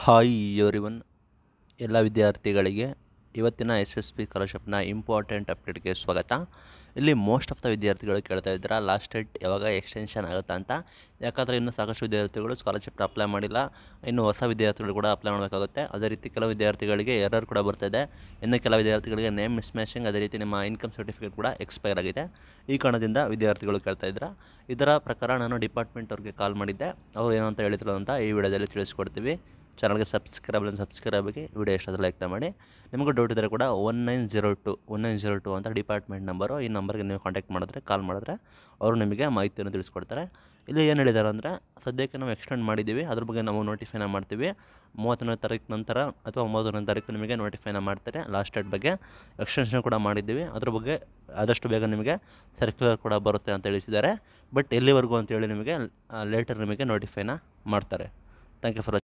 hi everyone ಎಲ್ಲ ವಿದ್ಯಾರ್ಥಿಗಳಿಗೆ ಇವತ್ತಿನ ಎಸ್ ಎಸ್ ಪಿ ಸ್ಕಾಲರ್ಶಿಪ್ನ ಇಂಪಾರ್ಟೆಂಟ್ ಅಪ್ಡೇಟ್ಗೆ ಸ್ವಾಗತ ಇಲ್ಲಿ ಮೋಸ್ಟ್ ಆಫ್ ದ ವಿದ್ಯಾರ್ಥಿಗಳು ಕೇಳ್ತಾ ಇದ್ದೀರಾ ಲಾಸ್ಟ್ ಡೇಟ್ ಯಾವಾಗ ಎಕ್ಸ್ಟೆನ್ಷನ್ ಆಗುತ್ತಾ ಅಂತ ಯಾಕಂದರೆ ಇನ್ನೂ ಸಾಕಷ್ಟು ವಿದ್ಯಾರ್ಥಿಗಳು ಸ್ಕಾಲರ್ಶಿಪ್ನ ಅಪ್ಲೈ ಮಾಡಿಲ್ಲ ಇನ್ನು ಹೊಸ ವಿದ್ಯಾರ್ಥಿಗಳು ಕೂಡ ಅಪ್ಲೈ ಮಾಡಬೇಕಾಗುತ್ತೆ ಅದೇ ರೀತಿ ಕೆಲವು ವಿದ್ಯಾರ್ಥಿಗಳಿಗೆ ಎರರ್ ಕೂಡ ಬರ್ತಾಯಿದೆ ಇನ್ನು ಕೆಲವು ವಿದ್ಯಾರ್ಥಿಗಳಿಗೆ ನೇಮ್ ಮಿಸ್ ಮ್ಯಾಚಿಂಗ್ ಅದೇ ರೀತಿ ನಿಮ್ಮ ಇನ್ಕಮ್ ಸರ್ಟಿಫಿಕೇಟ್ ಕೂಡ ಎಕ್ಸ್ಪೈರ್ ಆಗಿದೆ ಈ ಕಾರಣದಿಂದ ವಿದ್ಯಾರ್ಥಿಗಳು ಕೇಳ್ತಾ ಇದ್ದೀರಾ ಇದರ ಪ್ರಕಾರ ನಾನು ಡಿಪಾರ್ಟ್ಮೆಂಟ್ ಅವ್ರಿಗೆ ಕಾಲ್ ಮಾಡಿದ್ದೆ ಅವರು ಏನು ಅಂತ ಹೇಳಿದ್ರು ಅಂತ ಈ ವಿಡಿಯೋದಲ್ಲಿ ತಿಳಿಸ್ಕೊಡ್ತೀವಿ ಚಾನಲ್ಗೆ ಸಬ್ಸ್ಕ್ರೈಬ್ ಸಬ್ಸ್ಕ್ರೈಬ್ ಆಗಿ ವಿಡಿಯೋ ಎಷ್ಟಾದರೂ ಲೈಕ್ ಮಾಡಿ ನಿಮಗೂ ಡೌಟ್ ಇದ್ದರೆ ಕೂಡ one nine zero two one nine zero two ಅಂತ ಡಿಪಾರ್ಟ್ಮೆಂಟ್ ನಂಬರು ಈ ನಂಬರ್ಗೆ ನೀವು ಕಾಂಟ್ಯಾಕ್ಟ್ ಮಾಡಿದ್ರೆ ಕಾಲ್ ಮಾಡಿದ್ರೆ ಅವರು ನಿಮಗೆ ಮಾಹಿತಿಯನ್ನು ತಿಳಿಸ್ಕೊಡ್ತಾರೆ ಇಲ್ಲಿ ಏನು ಹೇಳಿದ್ದಾರೆ ಅಂದರೆ ಸದ್ಯಕ್ಕೆ ನಾವು ಎಕ್ಸ್ಟೆಂಡ್ ಮಾಡಿದ್ದೀವಿ ಅದ್ರ ಬಗ್ಗೆ ನಾವು ನೋಟಿಫೈನ ಮಾಡ್ತೀವಿ ಮೂವತ್ತೊಂದನೇ ತಾರೀಕು ನಂತರ ಅಥವಾ ಮೂವತ್ತೊಂದನೇ ತಾರೀಕು ನಿಮಗೆ ನೋಟಿಫೈನ ಮಾಡ್ತಾರೆ ಲಾಸ್ಟ್ ಡೇಟ್ ಬಗ್ಗೆ ಎಕ್ಸ್ಟೆನ್ಷನ್ ಕೂಡ ಮಾಡಿದ್ದೀವಿ ಅದ್ರ ಬಗ್ಗೆ ಆದಷ್ಟು ಬೇಗ ನಿಮಗೆ ಸರ್ಕ್ಯುಲರ್ ಕೂಡ ಬರುತ್ತೆ ಅಂತ ತಿಳಿಸಿದ್ದಾರೆ ಬಟ್ ಎಲ್ಲಿವರೆಗೂ ಅಂತೇಳಿ ನಿಮಗೆ ಲೇಟರ್ ನಿಮಗೆ ನೋಟಿಫೈನ ಮಾಡ್ತಾರೆ ಥ್ಯಾಂಕ್ ಯು ಫಾರ್